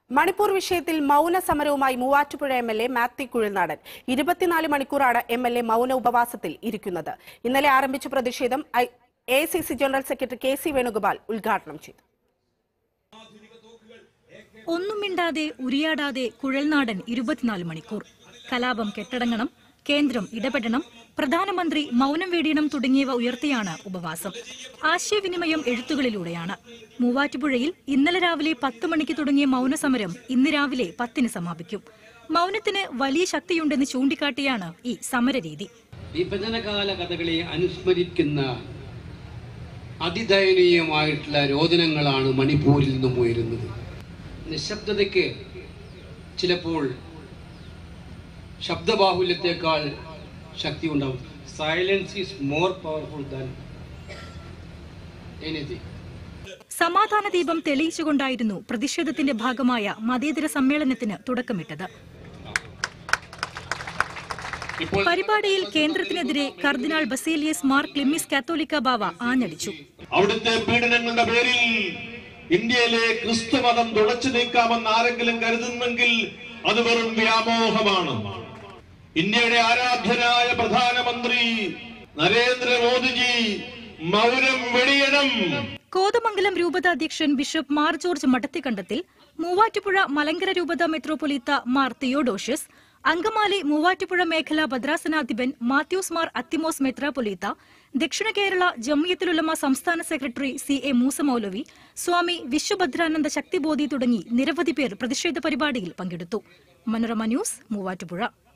മണിപ്പൂർ വിഷയത്തിൽ മൗന സമരവുമായി Muvattupuzha M L A Mathew Kuzhalnadan ഇരുപത്തിനാല് മണിക്കൂറാണ് എം എൽ എ മൗന ഉപവാസത്തിൽ ഇരിക്കുന്നത് ഇന്നലെ ആരംഭിച്ച പ്രതിഷേധം A C C general secretary K C Venugopal ഉദ്ഘാടനം ചെയ്തു ഒന്നും മിണ്ടാതെ ഉരിയാടാതെ കുഴൽനാടൻ ഇരുപത്തിനാല് മണിക്കൂർ കലാപം കെട്ടടങ്ങണം കേന്ദ്രം ഇടപെടണം പ്രധാനമന്ത്രി മൗനം വെടിയണം തുടങ്ങിയവ ഉയർത്തിയാണ് ഉപവാസം ആശയവിനിമയം എഴുത്തുകളിലൂടെയാണ് മൂവാറ്റുപുഴയിൽ ഇന്നലെ രാവിലെ പത്ത് മണിക്ക് തുടങ്ങിയ മൗനസമരം ഇന്ന് രാവിലെ പത്തിന് സമാപിക്കും മൗനത്തിന് വലിയ ശക്തിയുണ്ടെന്ന് ചൂണ്ടിക്കാട്ടിയാണ് ഈ സമരരീതി വിഭജനകാല കഥകളെ അനുസ്മരിക്കുന്ന അതിദയനീയമായിട്ടുള്ള രോദനങ്ങളാണ് മണിപ്പൂരിൽ നിന്നും ഉയരുന്നത് നിശബ്ദതയ്ക്ക് ചിലപ്പോൾ ശബ്ദബാഹുല്യത്തെക്കാൾ ശക്തി ഉണ്ടാവും silence is more powerful than anything സമാധാന ദീപം തെളിയിച്ചുകൊണ്ടായിരുന്നു പ്രതിഷേധത്തിന്റെ ഭാഗമായ മതേതര സമ്മേളനത്തിന് തുടക്കമിട്ടത് പരിപാടിയിൽ കേന്ദ്രത്തിനെതിരെ കർദിനാൾ ബസേലിയസ് മാർ ക്ലിമ്മിസ് കാത്തോലിക്ക ബാവ ആഞ്ഞടിച്ചു അവിടുത്തെ പീഡനങ്ങളുടെ പേരിൽ ഇന്ത്യയിലെ ക്രിസ്തുമതം തുടച്ചു നീക്കാമെന്ന് ആരെങ്കിലും കരുതുന്നെങ്കിൽ അത് വെറും വ്യാമോഹമാണ് ഇന്ത്യയുടെ ആരാധ്യനായ പ്രധാനമന്ത്രി നരേന്ദ്രമോദിജി മൗനം വെടിയണം കോതമംഗലം രൂപത അധ്യക്ഷൻ ബിഷപ്പ് മാർ ജോർജ് മടത്തിക്കണ്ടത്തിൽ മൂവാറ്റുപുഴ മലങ്കര രൂപത മെത്രോപൊലീത്ത മാർ തിയോഡോഷ്യസ് അങ്കമാലി മൂവാറ്റുപുഴ മേഖല ഭദ്രാസനാധിപൻ മാത്യൂസ് മാർ അത്തിമോസ് മെത്രാപൊലീത്ത ദക്ഷിണ കേരള ജമിയത്തുലുലമ സംസ്ഥാന secretary C A Moosa Maulavi Swami Vishwabhadrananda Shaktibodhi തുടങ്ങി നിരവധി പേർ പ്രതിഷേധ പരിപാടിയിൽ പങ്കെടുത്തു മനോരമ ന്യൂസ് മൂവാറ്റുപുഴ